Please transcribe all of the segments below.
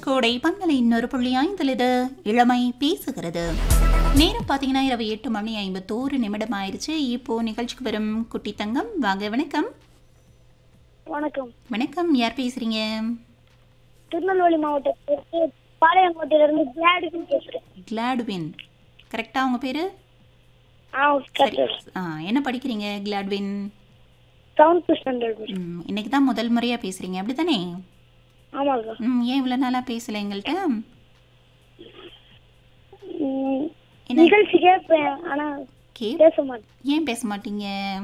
கோடை பண்பலை இன்னொரு புள்ளி ஐந்தில் இது இளமை பேசுகிறது நேரம் பார்த்தீங்கன்னா இரவு எட்டு மணி ஐம்பத்தோரு நிமிடம் ஆயிடுச்சு இப்போ நிகழ்ச்சிக்கு வரும் குட்டி தங்கம் வாங்க வணக்கம் வணக்கம் வணக்கம் யார் பேசுறீங்க திருநெல்வேலி மாவட்டத்திற்கு பாளையங்கோட்டையிலிருந்து கிளாடுக்கு பேசுறேன் கிளாட்வின் கரெக்டாக உங்கள் பேர் ஆ சரி கரெக்ட் ஆ என்ன படிக்கிறீங்க கிளாட்வின் செவன்த் ஸ்டாண்டர்ட் ம், இன்னைக்கு தான் முதல் முறையாக பேசுகிறீங்க அப்படி தானே ஆமாக்கா ம் ஏன் இவ்வளோ நாளாக பேசலை எங்கள்கிட்ட ம், என்ன? நிகழ்ச்சி கேட்பேன் ஆனா கே பேச மாட்டேன் ஏன் பேச மாட்டீங்க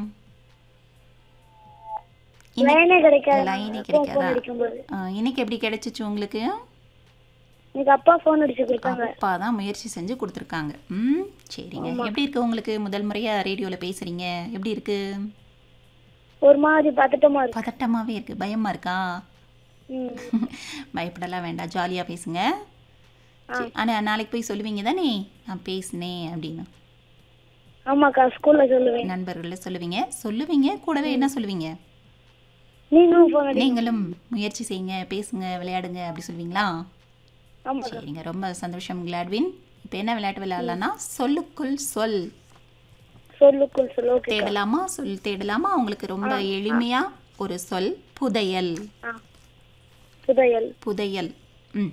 லைனே கிடைக்காது லைனே அப்பா கிடைக்காதா? ஃபோன் அடிக்கும்போது ஆ, இன்னைக்கு எப்படி கிடைச்சிச்சு உங்களுக்கு இன்னைக்கு அப்பா ஃபோன் அடிச்சு கொடுத்தாங்க அப்பா தான் முயற்சி செஞ்சு கொடுத்துருக்காங்க ம் சரிங்க எப்படி இருக்கு உங்களுக்கு முதல் முறையாக ரேடியோவில் பேசுகிறீங்க எப்படி இருக்கு ஒரு மாதிரி பதட்டமா இருக்கு பதட்டமாகவே இருக்கு பயமா இருக்கா ம். பயப்படலாம் வேண்டாம் ஜாலியாக பேசுங்க ஆனால் நாளைக்கு போய் சொல்லுவீங்க தானே நான் பேசினேன் அப்படின்னு ஆமாக்கா ஸ்கூல்ல சொல்லுவேன் நண்பர்களை சொல்லுவீங்க சொல்லுவீங்க கூடவே என்ன சொல்லுவீங்க நீங்களும் ஃபோன் அடி நீங்களும் முயற்சி செய்யுங்க பேசுங்க விளையாடுங்க அப்படி சொல்லுவீங்களா ஆமாக்கா சரிங்க ரொம்ப சந்தோஷம் கிளாட்வின் இப்போ என்ன விளையாட்டு விளையாடலாம்னா சொல்லுக்குள் சொல் சொல்லுக்குள் சொல்லு ஓகே தேடலாமா சொல் தேடலாமா உங்களுக்கு ரொம்ப எளிமையா ஒரு சொல் புதையல் ஆ புதையல் புதையல் ம்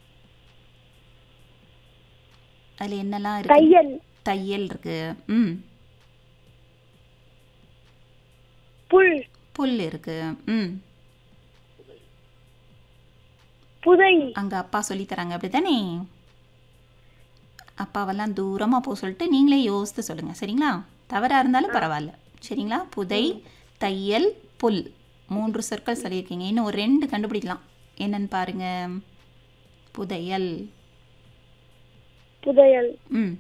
அதுல என்னெல்லாம் இருக்கு தையல் தையல் இருக்கு ம் புல் புல் இருக்கு ம் புதை அங்க அப்பா சொல்லி தராங்க அப்படிதானே அப்பாவெல்லாம் தூரமா போக சொல்லிட்டு நீங்களே யோசித்து சொல்லுங்க சரிங்களா தவறா இருந்தாலும் பரவாயில்ல சரிங்களா புதை தையல் புல் மூன்று சொற்கள் சொல்லியிருக்கீங்க இன்னும் ஒரு ரெண்டு கண்டுபிடிக்கலாம் என்னன்னு பாருங்க புதையல் புதையல் ம்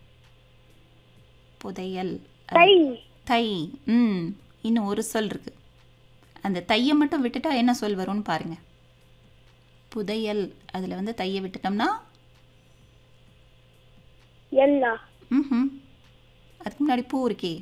புதையல் தை தை ம் இன்னும் ஒரு சொல் இருக்கு அந்த தையை மட்டும் விட்டுட்டா என்ன சொல் வரும்னு பாருங்க புதையல் அதில் வந்து தையை விட்டுட்டோம்னா எல்லா ம் அதுக்கு முன்னாடி பூ இருக்கே